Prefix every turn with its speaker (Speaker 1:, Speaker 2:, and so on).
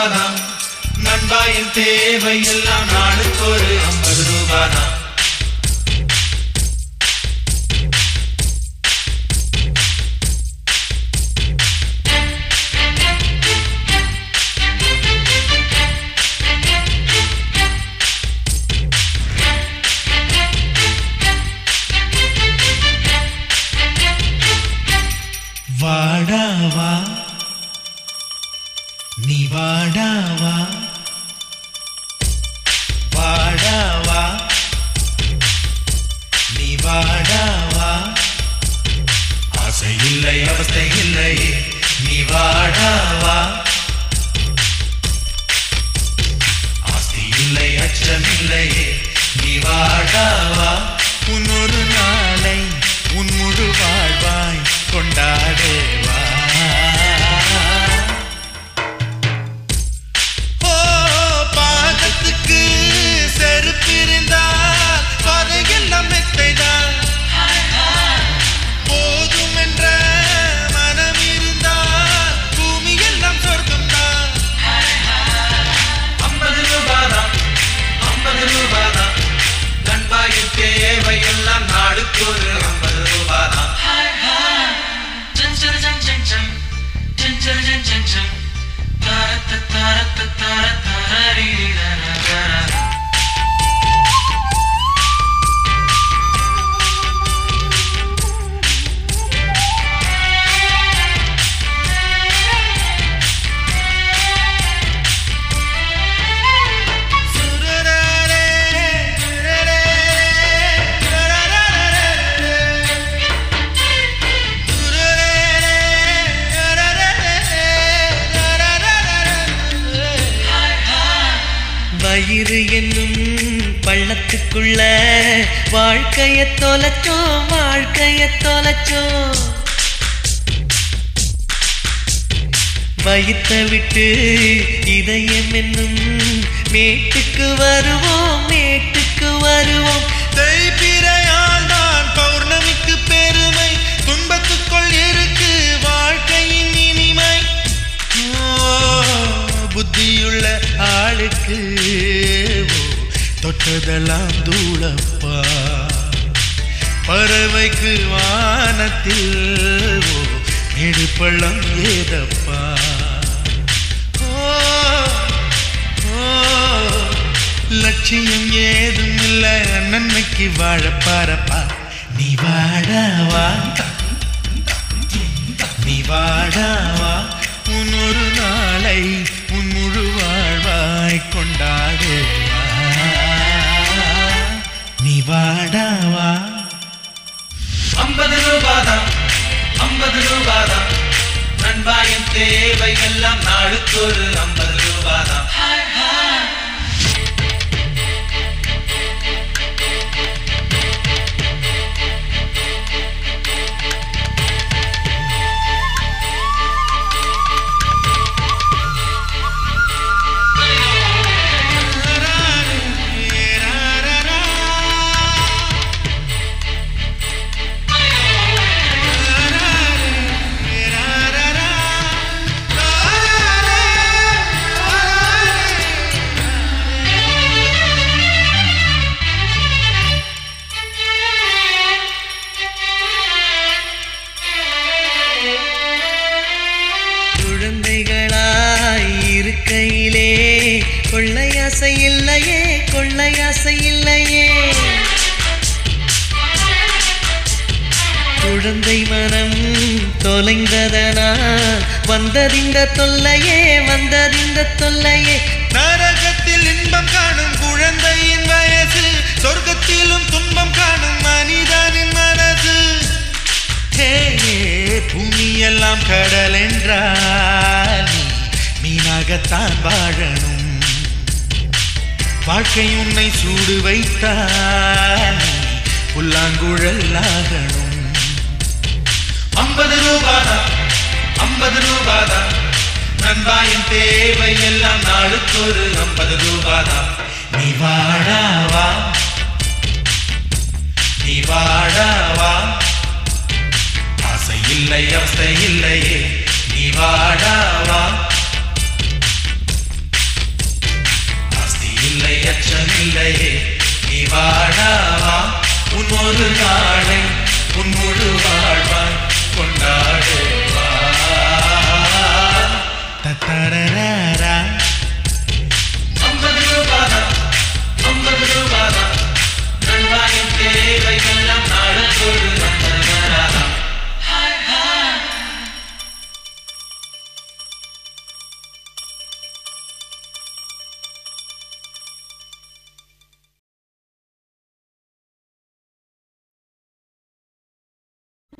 Speaker 1: ரூபாதான் நண்பாயின் தேவை எல்லாம் நாளுக்கு ஒரு ஐம்பது ரூபாதான்
Speaker 2: வாடாவா நீ வாடாவா வாடாவா நீ வாடாவா
Speaker 1: ஆசை இல்லை அவஸ்தை இல்லை நீ வாடாவா ஆஸ்தி இல்லை அச்சம் இல்லை நீ வாடாவா
Speaker 2: உன்னொரு நாளை உன் முழு வாழ்வாய் கொண்டாடேவா ஓ பாதத்துக்கு செருப்பிருந்தால் பாதையெல்லாம் மெத்தைதான் போதும் என்ற மனம் இருந்தால் பூமி எல்லாம் சொர்க்கம்தான்
Speaker 1: ஐம்பது ரூபாதான் ஐம்பது ரூபாதான் நண்பாயின் தேவை எல்லாம் நாளுக்கு ஒரு ஐம்பது ரூபாதான்
Speaker 3: வயிறு என்னும் பள்ளத்துக்குள்ள வாழ்க்கைய தொலைச்சோம் வாழ்க்கைய தொலைச்சோம் வயித்த விட்டு இதயம் என்னும் மேட்டுக்கு வருவோம் மேட்டுக்கு வருவோம்
Speaker 2: தேய்பிறையால் தான் பௌர்ணமிக்கு பெருமை துன்பத்துக்குள் இருக்கு வாழ்க்கையின் இனிமை ஓ, புத்தியுள்ள ஆளுக்கு ஓ, தொட்டதெல்லாம் தூளப்பா பறவைக்கு வானத்தில் ஓ மேடு பள்ளம் ஏதப்பா ஓ ஓ, லட்சியம் ஏதும் இல்ல நன்மைக்கு வாழ பாரப்பா நீ வாடாவா நீ வாடாவா உன் ஒரு நாளை உன் முழு வாழ்வாய் கொண்டாடுவா நீ வாடாவா
Speaker 1: ஐம்பது ரூபாதான் ஐம்பது ரூபாதான் நண்பாயின் தேவை எல்லாம் நாளுக்கு ஒரு ஐம்பது ரூபாதான்
Speaker 3: குழந்தைகளாய் இருக்கையிலே கொள்ளையாசை இல்லையே கொள்ளையாசை இல்லையே குழந்தை மனம் தொலைந்ததனால் வந்ததிந்த தொல்லையே வந்ததிந்த தொல்லையே
Speaker 2: நரகத்தில் இன்பம் காணும் குழந்தையின் வயசு சொர்க்கத்திலும் துன்பம் காணும் மனிதனின் மனசு ஹே பூமியெல்லாம் கடல் என்றால் நீ மீனாகத்தான் வாழணும் வாழ்க்கை உன்னை சூடு வைத்தால் நீ புல்லாங்குழல் ஆகணும்
Speaker 1: ஐம்பது ரூபாதான் ஐம்பது ரூபாதான் நண்பாயின் தேவை எல்லாம் நாளுக்கு ஒரு ஐம்பது ரூபாதான்
Speaker 2: நீ வாடாவா
Speaker 1: நீ வாடாவா ஆசை இல்லை அவஸ்தை இல்லையே நீ வாடாவா வாழாவா உன் ஒரு நாளை உன் முழு வாழ்வாய் கொண்டாடுவா
Speaker 2: தத்தரரா